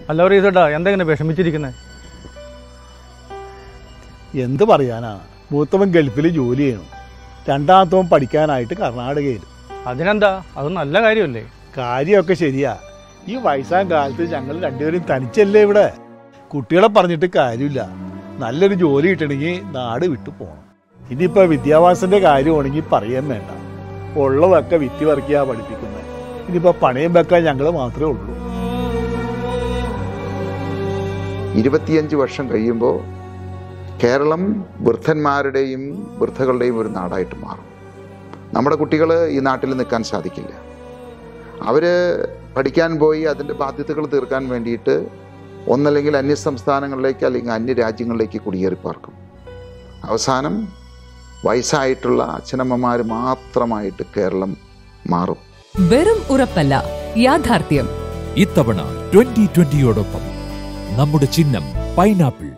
അല്ല റീസേട്ടാ എന്തെങ്ങനെ വിഷമിച്ചിരിക്കുന്നത് എന്ത് പറയാനാ മൂത്തവൻ ഗൾഫിൽ ജോലി ചെയ്യണം രണ്ടാമത്തവൻ പഠിക്കാനായിട്ട് കർണാടകയിൽ അതിനെന്താ അത് നല്ല കാര്യമല്ലേ കാര്യമൊക്കെ ശരിയാ ഈ വയസ്സാം കാലത്ത് ഞങ്ങൾ രണ്ടുപേരും തനിച്ചല്ലേ ഇവിടെ കുട്ടികളെ പറഞ്ഞിട്ട് കാര്യമില്ല നല്ലൊരു ജോലി കിട്ടണമെങ്കിൽ നാട് വിട്ടു പോകണം ഇനിയിപ്പോൾ വിദ്യാഭ്യാസത്തിന്റെ കാര്യമാണെങ്കിൽ പറയാൻ വേണ്ട ഉള്ളതൊക്കെ വിത്തി പറിക്കുക പഠിപ്പിക്കുന്നത് ഇനിയിപ്പോൾ പണയം വെക്കാൻ ഞങ്ങൾ മാത്രമേ ഉള്ളൂ ഇരുപത്തിയഞ്ച് വർഷം കഴിയുമ്പോൾ കേരളം വൃദ്ധന്മാരുടെയും വൃദ്ധകളുടെയും ഒരു നാടായിട്ട് മാറും നമ്മുടെ കുട്ടികൾ ഈ നാട്ടിൽ നിൽക്കാൻ സാധിക്കില്ല അവർ പഠിക്കാൻ പോയി അതിൻ്റെ ബാധ്യതകൾ തീർക്കാൻ വേണ്ടിയിട്ട് ഒന്നല്ലെങ്കിൽ അന്യ സംസ്ഥാനങ്ങളിലേക്ക് അല്ലെങ്കിൽ അന്യ രാജ്യങ്ങളിലേക്ക് കുടിയേറി പാർക്കും അവസാനം വയസ്സായിട്ടുള്ള അച്ഛനമ്മമാർ മാത്രമായിട്ട് കേരളം മാറും വെറും ഉറപ്പല്ല യാഥാർത്ഥ്യം ഇത്തവണ ട്വന്റി ട്വന്റിയോടൊപ്പം നമ്മുടെ ചിഹ്നം പൈനാപ്പിൾ